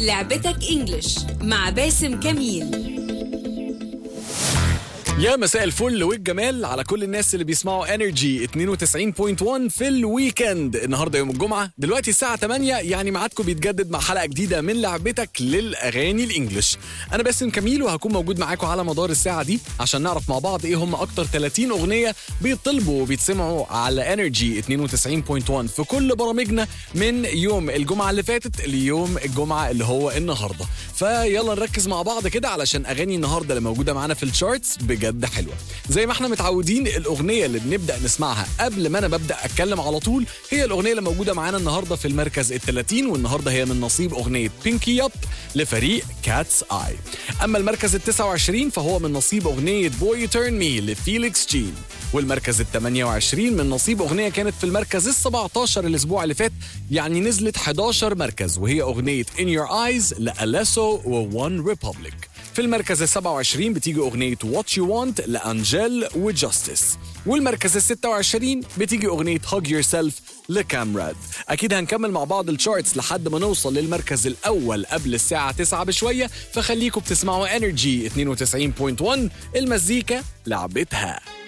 لعبتك انجلش مع باسم كميل يا مساء الفل والجمال على كل الناس اللي بيسمعوا انرجي 92.1 في الويكند النهارده يوم الجمعه دلوقتي الساعه 8 يعني ميعادكم بيتجدد مع حلقه جديده من لعبتك للاغاني الانجليش انا باسم كميل وهكون موجود معاكم على مدار الساعه دي عشان نعرف مع بعض ايه هم اكتر 30 اغنيه بيطلبوا وبيتسمعوا على انرجي 92.1 في كل برامجنا من يوم الجمعه اللي فاتت ليوم الجمعه اللي هو النهارده فيلا نركز مع بعض كده علشان اغاني النهارده اللي موجوده معانا في الشارتس بجد حلوه زي ما احنا متعودين الاغنيه اللي بنبدا نسمعها قبل ما انا ببدا اتكلم على طول هي الاغنيه اللي موجوده معانا النهارده في المركز ال 30 والنهارده هي من نصيب اغنيه بينكي اب لفريق كاتس اي اما المركز ال 29 فهو من نصيب اغنيه بوي تيرن مي لفيليكس جين والمركز ال 28 من نصيب اغنيه كانت في المركز ال 17 الاسبوع اللي فات يعني نزلت 11 مركز وهي اغنيه In Your Eyes لألاسو وون ريبوبليك في المركز ال 27 بتيجي أغنية What You Want لأنجيل وجاستس والمركز ال 26 بتيجي أغنية Hug Yourself لكامراد أكيد هنكمل مع بعض الشارتس لحد ما نوصل للمركز الأول قبل الساعة 9 بشوية فخليكم بتسمعوا انرجي 92.1 المزيكا لعبتها